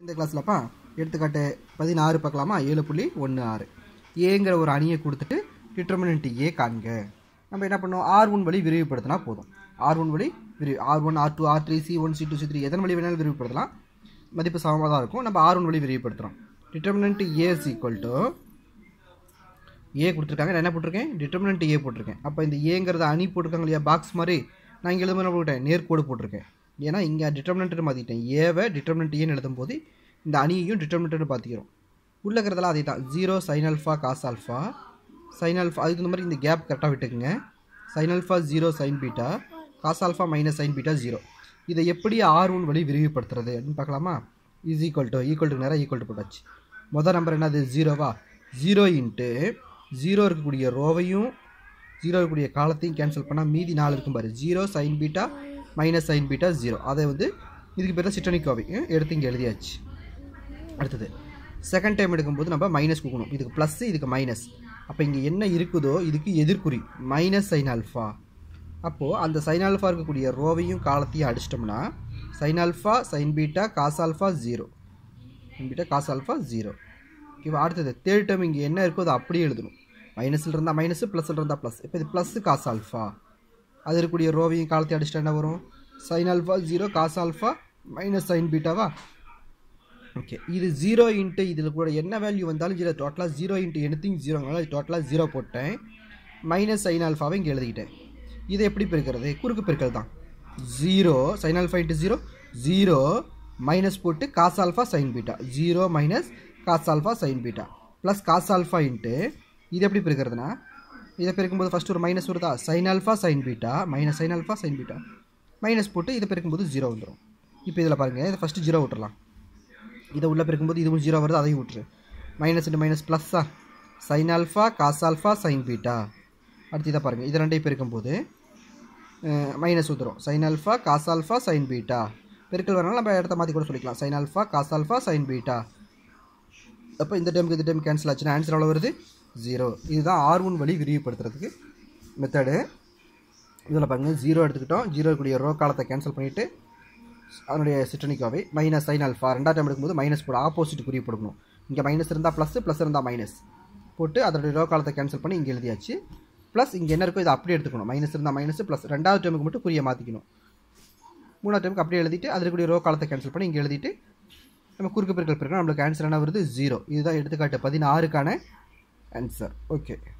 இந்த கிளாஸ்லப்பா எடுத்துக்காட்டு பதினாறு பார்க்கலாமா ஏழு புள்ளி ஒன்று ஆறு ஏங்கிற ஒரு அணியை கொடுத்துட்டு டிட்டர்மினன்ட் ஏ காண்க நம்ம என்ன பண்ணோம் ஆர் ஒன் வழி விரிவுபடுத்தினா போதும் ஆர் ஒன் வழி விரிவு R one R two R three C one C two C three எதன் வழி வேணாலும் விரிவுபடுத்தலாம் மதிப்பு சமமாக தான் இருக்கும் நம்ம ஆர் ஒன் வழி விரிவுபடுத்துகிறோம் determinant A is equal to A கொடுத்துருக்காங்க நான் என்ன போட்டிருக்கேன் டிட்டர்மினன்ட் ஏ போட்டிருக்கேன் அப்போ இந்த ஏங்கிறத அணி போட்டிருக்காங்க இல்லையா பாக்ஸ் மாதிரி நான் இங்கே எழுதும்போது என்ன போட்டேன் நேர்கோடு போட்டிருக்கேன் ஏன்னா இங்கே டிட்டர்மினன்ட்னு மாற்றிட்டேன் ஏவை டிட்டர்மினன்ட் ஏன்னு எழுதும் போது இந்த அணியையும் டிட்டர்மினன்ட்னு பார்த்துக்கிறோம் உள்ள இருக்கிறதெல்லாம் அதே தான் zero sine alpha cos alpha sine alpha அதுக்கு இந்த மாதிரி இந்த கேப் கரெக்டாக விட்டுக்குங்க sine alpha zero sine beta cos alpha minus sine beta zero இதை எப்படி ஆர் ஒன் வழி விரிவுபடுத்துறது அப்படின்னு பார்க்கலாமா is equal to equal to நேரம் ஈக்குவல் டு போட்டாச்சு மொதல் நம்பர் என்னது ஜீரோவா ஜீரோ இன்ட்டு ஜீரோ இருக்கக்கூடிய ரோவையும் ஜீரோ இருக்கக்கூடிய காலத்தையும் கேன்சல் பண்ணால் மீதி நாலு இருக்கும் பாரு zero sine beta minus sine beta zero அதை வந்து இதுக்கு பேர் தான் சிட்டனிக்கோவை எடுத்து இங்கே எழுதியாச்சு அடுத்தது செகண்ட் டைம் எடுக்கும்போது நம்ம மைனஸ் கொடுக்கணும் இதுக்கு ப்ளஸ் இதுக்கு மைனஸ் அப்போ இங்கே என்ன இருக்குதோ இதுக்கு எதிர்குறி மைனஸ் சைன் ஆல்ஃபா அப்போது அந்த சைன் ஆல்ஃபா இருக்கக்கூடிய ரோவையும் காலத்தையும் அடிச்சிட்டோம்னா sine alpha sine beta cos alpha zero sine beta cos alpha zero ஓகேவா அடுத்தது தேர்ட் டைம் இங்கே என்ன இருக்கோ அதை அப்படியே எழுதணும் மைனஸில் இருந்தால் மைனஸ் ப்ளஸில் இருந்தால் ப்ளஸ் இப்போ இது ப்ளஸ் காஸ் ஆல்ஃபா அது இருக்கக்கூடிய ரோவையும் காலத்தையும் அடிச்சிட்டா என்ன வரும் sine alpha zero cos alpha minus sine பீட்டாவா ஓகே இது ஜீரோ இன்ட்டு இதில் கூட என்ன வேல்யூ வந்தாலும் ஜீரோ டோட்டலாக ஜீரோ இன்ட்டு எனித்திங் ஜீரோங்கனால டோட்டலாக ஜீரோ போட்டேன் மைனஸ் சைன் ஆல்ஃபாவை இங்கே எழுதிக்கிட்டேன் இதை எப்படி பெருக்கிறது குறுக்கு பெருக்கல் தான் zero sine alpha into zero zero minus போட்டு cos alpha sine beta zero minus cos alpha sine beta plus cos alpha into இது எப்படி பெருக்கிறதுனா இதை பெருக்கும்போது ஃபஸ்ட் ஒரு மைனஸ் வருதா sine alpha sine beta minus sine alpha sine beta minus போட்டு இதை பெருக்கும்போது ஜீரோ வந்துடும் இப்போ இதில் பாருங்கள் இதை ஃபஸ்ட்டு ஜீரோ விட்டுறலாம் இதை உள்ளே பெருக்கும்போது இதுவும் ஜீரோ வருது அதையும் விட்டுரு மைனஸ் இன்ட்டு மைனஸ் ப்ளஸ்ஸா sine alpha cos alpha sine beta அடுத்து இதை பாருங்கள் இது ரெண்டையும் பெருக்கும்போது மைனஸ் வந்துடும் sine alpha cos alpha sine beta பெருக்கல் வரனால நம்ம இடத்த மாற்றி கூட சொல்லிக்கலாம் sine alpha cos alpha sine beta அப்போ இந்த டைமுக்கு இந்த டைம் கேன்சல் ஆச்சுன்னா ஆன்சர் எவ்வளோ வருது ஜீரோ இதுதான் ஆர் ஒன் வழி விரிவுபடுத்துறதுக்கு மெத்தடு இதில் பாருங்கள் ஜீரோ எடுத்துக்கிட்டோம் ஜீரோ இருக்கக்கூடிய ரோ காலத்தை கேன்சல் பண்ணிவிட்டு அதனுடைய சிட்டனிக்காவே மைனஸ் சைன் ஆல்ஃபா ரெண்டாவது டைம் எடுக்கும்போது மைனஸ் போட ஆப்போசிட் குறி போடணும் இங்கே மைனஸ் இருந்தால் ப்ளஸ் ப்ளஸ் இருந்தால் மைனஸ் போட்டு அதனுடைய ரோ காலத்தை கேன்சல் பண்ணி இங்கே எழுதியாச்சு ப்ளஸ் இங்கே என்ன இருக்கோ இதை அப்படியே எடுத்துக்கணும் மைனஸ் இருந்தால் மைனஸ் ப்ளஸ் ரெண்டாவது டைமுக்கு மட்டும் குறியை மாற்றிக்கணும் மூணாவது டைமுக்கு அப்படியே எழுதிட்டு அதில் இருக்கக்கூடிய ரோ காலத்தை கேன்சல் பண்ணி இங்கே எழுதிட்டு நம்ம குறுக்கு பெருக்கல் பெருக்கணும் நம்மளுக்கு ஆன்சர் என்ன வருது ஜீரோ இதுதான் எடுத்துக்காட்டு பதினாறுக்கான ஆன்சர் ஓகே